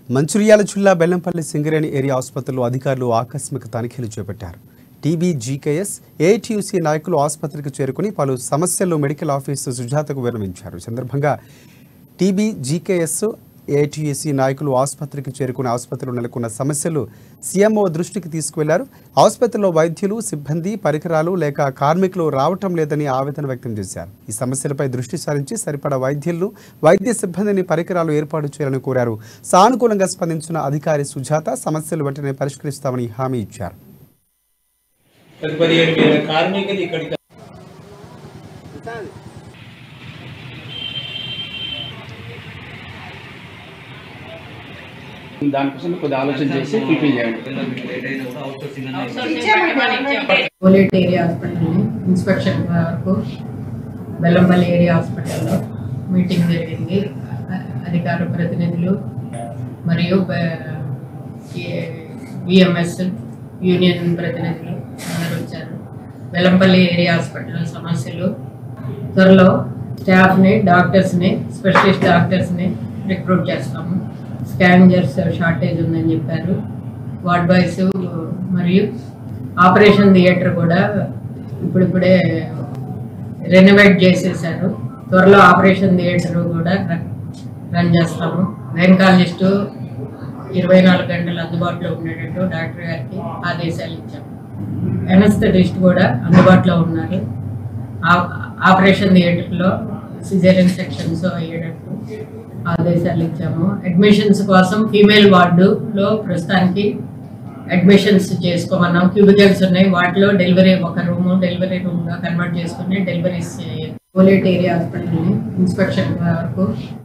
మంచిర్యాల జిల్లా బెల్లంపల్లి సింగరేణి ఏరియా ఆసుపత్రిలో అధికారులు ఆకస్మిక తనిఖీలు చేపట్టారు టీబీ జీకేఎస్ ఏటీయూసీ నాయకులు ఆసుపత్రికి చేరుకుని పలు సమస్యలు మెడికల్ ఆఫీసు సుజాతకు విరమించారు ఈ సందర్భంగా టీబీ జీకేఎస్ ఏటీయూసీ నాయకులు ఆసుపత్రికి చేరుకుని ఆసుపత్రిలో నెలకొన్న సమస్యలు సీఎంఓ దృష్టికి తీసుకువెళ్లారు ఆసుపత్రిలో వైద్యులు సిబ్బంది పరికరాలు లేక కార్మికులు రావటం లేదని ఆవేదన వ్యక్తం చేశారు ఈ సమస్యలపై దృష్టి సారించి సరిపడా వైద్యులను వైద్య సిబ్బందిని పరికరాలు ఏర్పాటు చేయాలని కోరారు సానుకూలంగా స్పందించిన అధికారి సుజాత సమస్యలు వెంటనే పరిష్కరిస్తామని హామీ ఇచ్చారు పది పదిహేడు వేల కార్మికులు ఇక్కడికి దానికోసం కొద్దిగా ఆలోచన చేసి ఫుల్ఫిల్ చేయండి పోలేట్ ఏరియా హాస్పిటల్ని ఇన్స్పెక్షన్ వరకు బెల్లంపల్లి ఏరియా హాస్పిటల్లో మీటింగ్ జరిగింది అ- అధికార ప్రతినిధులు మరియు విఎంఎస్ యూనియన్ ప్రతినిధులు అందరూ వచ్చారు బెల్లంపల్లి ఏరియా హాస్పిటల్ సమస్యలు త్వరలో స్టాఫ్ని డాక్టర్స్ని స్పెషలిస్ట్ డాక్టర్స్ని రిక్రూట్ చేస్తాము స్కాంజర్స్ షార్టేజ్ ఉందని చెప్పారు వార్డ్ బాయ్స్ మరియు ఆపరేషన్ థియేటర్ కూడా ఇప్పుడిప్పుడే రెనోవేట్ చేసేసారు త్వరలో ఆపరేషన్ థియేటర్ కూడా రన్- రన్ చేస్తాము గైనకాలజిస్టు ఇరవై నాలుగు గంటలు అందుబాటులో ఉండేటట్టు డాక్టర్ గారికి ఆదేశాలు ఇచ్చాము ఎనస్థెటిస్ట్ కూడా అందుబాటులో ఉన్నారు ఆ- ఆపరేషన్ థియేటర్లో సిజేరియన్ సెక్షన్స్ అయ్యేటట్టు ఆదేశాలు ఇచ్చాము అడ్మిషన్స్ కోసం ఫీమేల్ వార్డులో ప్రస్తుతానికి అడ్మిషన్స్ చేసుకోమన్నాం క్యూబికల్స్ ఉన్నాయి వాటిలో డెలివరీ ఒక రూమ్ డెలివరీ రూమ్గా కన్వర్ట్ చేసుకుని డెలివరీస్ పోలేట్ ఏరియా హాస్పిటల్ని ఇన్స్పెక్షన్ వరకు